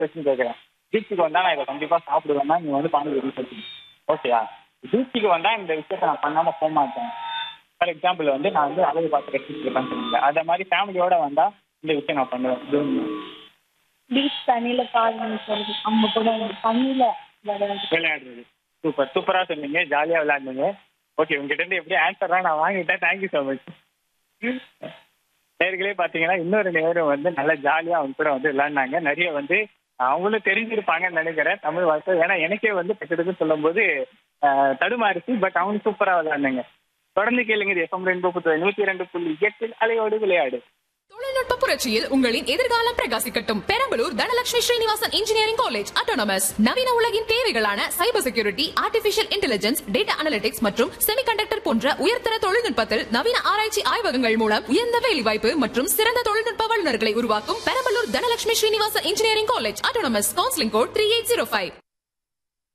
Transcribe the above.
Question கேட்குறேன் பீச்சுக்கு வந்தா நான் இதை கண்டிப்பா சாப்பிடுவேன்னா நீ வந்து பாண்டிபூரி சொல்லி ஓகேயா பீச்சுக்கு வந்தா இந்த விஷயத்த நான் பண்ணாம போக மாட்டேன் ஃபார் எக்ஸாம்பிள் வந்து நான் வந்து அழகு பார்த்து கட்டிட்டு இருப்பேன்னு சொன்னீங்க அந்த மாதிரி ஃபேமிலியோட வந்தா இந்த விஷயம் நான் பண்ணுவேன் இது ஒண்ணு. பீச் தண்ணியில கால் சொல்றது அவங்க கூட தண்ணியில விளையாடுறது விளையாடுறது சூப்பர் சூப்பரா சொன்னீங்க ஜாலியா விளையாடுங்க ஓகே உங்ககிட்ட இருந்து எப்படி ஆன்சர்லாம் நான் வாங்கிட்டேன் தேங்க்யூ ஸோ மச் நேர்களே பாத்தீங்கன்னா இன்னொரு நேரம் வந்து நல்லா ஜாலியா அவங்க கூட வந்து விளையாடினாங்க நிறைய வந்து அவங்களும் தெரிஞ்சிருப்பாங்கன்னு நினைக்கிறேன் தமிழ் வார்த்தை ஏன்னா எனக்கே வந்து கிட்டத்தட்ட சொல்லும்போது ஆஹ், தடுமாறிச்சு பட் அவங்க சூப்பரா விளையாடுனாங்க தொடர்ந்து கேளுங்க இது எஃப்எம் ரெண்டு புத்தகம் நூத்தி ரெண்டு புள்ளி எட்டில் அலையோடு விளையாடு தொழில்நுட்ப புரட்சியில் உங்களின் எதிர்காலம் பிரகாசிக்கட்டும் Perambalur Dhanalakshmi Srinivasan engineering college autonomous நவீன உலகின் தேவைகளான cyber security artificial intelligence data analytics மற்றும் செமிகண்டக்டர் போன்ற உயர்தர தொழில்நுட்பத்தில் நவீன ஆராய்ச்சி ஆய்வகங்கள் மூலம் உயர்ந்த வேலைவாய்ப்பு மற்றும் சிறந்த தொழில்நுட்ப வல்லுநர்களை உருவாக்கும் Perambalur Dhanalakshmi Srinivasan engineering college autonomous counselling code three eight zero five